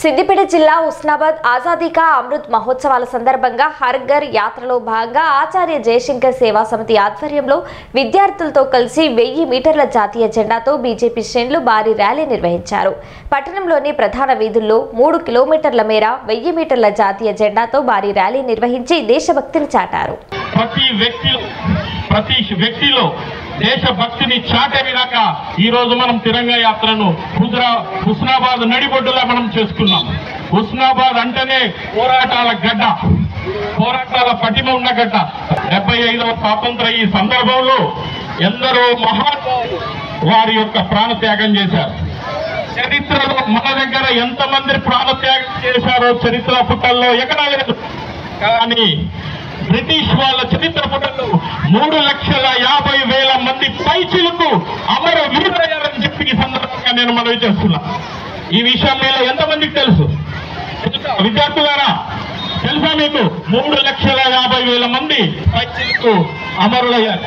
సిద్దిపేట జిల్లా ఉస్నాబాద్ ఆజాదీ కా అమృత్ మహోత్సవాల సందర్భంగా హర్ ఘర్ యాత్రలో భాగంగా ఆచార్య జయశంకర్ సేవా సమితి ఆధ్వర్యంలో విద్యార్థులతో కలిసి వెయ్యి మీటర్ల జాతీయ జెండాతో బీజేపీ శ్రేణులు భారీ ర్యాలీ నిర్వహించారు పట్టణంలోని ప్రధాన వీధుల్లో మూడు కిలోమీటర్ల మేర వెయ్యి మీటర్ల జాతీయ జెండాతో భారీ ర్యాలీ నిర్వహించి దేశభక్తిని చాటారు ప్రతి వ్యక్తి ప్రతి వ్యక్తిలో దేశభక్తిని చాటేలాక ఈ రోజు మనం తిరంగ యాత్రను హుజరా హుస్నాబాద్ నడిబొడ్డులా మనం చేసుకున్నాం హుస్నాబాద్ అంటేనే పోరాటాల గడ్డ పోరాటాల పటిమ ఉన్న గడ్డ డెబ్బై ఐదవ స్వాతంత్ర ఈ సందర్భంలో ఎందరో మహానుభావులు వారి యొక్క ప్రాణత్యాగం చేశారు చరిత్రలో మన దగ్గర ఎంతమంది ప్రాణత్యాగం చేశారో చరిత్ర పుటల్లో ఎక్కడా లేదు కానీ బ్రిటిష్ వాళ్ళ చరిత్ర పుటల్లో మూడు లక్షల యాభై వేల మంది పైచిలకు అమర వీరయ్యారని చెప్పి ఈ సందర్భంగా నేను మనవి చేస్తున్నా ఈ విషయం మీలో ఎంతమందికి తెలుసు తెలుసా? విద్యార్థులారా తెలుసా మీకు మూడు లక్షల యాభై వేల మంది పైచిలకు అమరులయ్యారు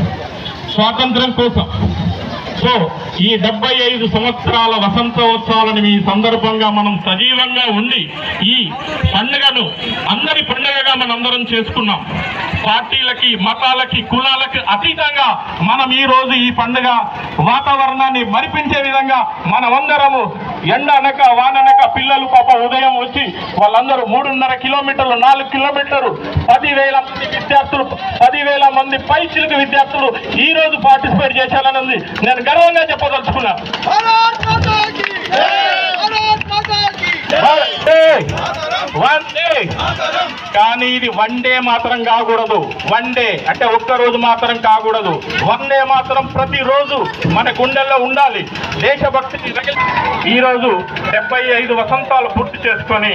స్వాతంత్రం కోసం సో ఈ డెబ్బై ఐదు సంవత్సరాల వసంతోత్సవాలను ఈ సందర్భంగా మనం సజీవంగా ఉండి ఈ పండుగను అందరి పండుగగా మనందరం చేసుకున్నాం పార్టీలకి మతాలకి కులాలకి అతీతంగా మనం ఈ రోజు ఈ పండుగ వాతావరణాన్ని మరిపించే విధంగా మనమందరము ఎండ అనక వాననక పిల్లలు పాప ఉదయం వచ్చి వాళ్ళందరూ మూడున్నర కిలోమీటర్లు నాలుగు కిలోమీటర్లు పదివేల మంది విద్యార్థులు పదివేల మంది పై చిలుకు విద్యార్థులు ఈ రోజు పార్టిసిపేట్ చేశారని ఉంది నేను గర్వంగా చెప్పదలుచుకున్నా भारत माता की भारत माता की వన్ డే వన్ డే కానీ ఇది వన్ డే మాత్రం కాకూడదు వన్ డే అంటే ఒక్క రోజు మాత్రం కాకూడదు వన్ డే మాత్రం ప్రతిరోజు మన గుండెల్లో ఉండాలి దేశభక్తిని రగిలి ఈ రోజు డెబ్బై ఐదు వసంతాలు పూర్తి చేసుకొని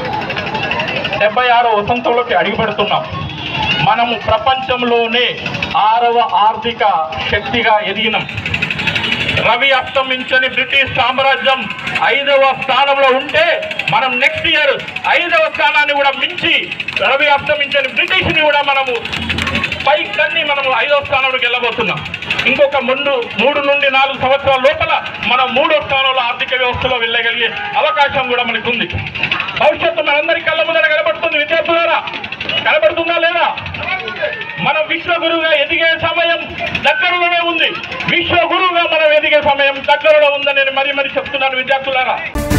డెబ్బై ఆరో వసంతంలోకి అడుగుపెడుతున్నాం మనము ప్రపంచంలోనే ఆరవ ఆర్థిక శక్తిగా ఎదిగినాం రవి అస్తమించని బ్రిటిష్ సామ్రాజ్యం ఐదవ స్థానంలో ఉంటే మనం నెక్స్ట్ ఇయర్ ఐదవ స్థానాన్ని కూడా మించి రవి అస్తమించని బ్రిటిష్ ని కూడా మనము పై కన్ని మనము ఐదవ స్థానంలోకి వెళ్ళబోతున్నాం ఇంకొక ముందు మూడు నుండి నాలుగు సంవత్సరాల లోపల మనం మూడో స్థానంలో ఆర్థిక వ్యవస్థలో వెళ్ళగలిగే అవకాశం కూడా మనకు ఉంది భవిష్యత్తు మనందరి కళ్ళ ముందర కనబడుతుంది విద్యార్థులారా కనబడుతుందా లేదా మనం విశ్వ గురువుగా ఎదిగే సమయం దగ్గరలోనే ఉంది విశ్వ గురువుగా మనం ఎదిగే సమయం దగ్గరలో ఉందని నేను మరీ మరీ చెప్తున్నాను విద్యార్థులారా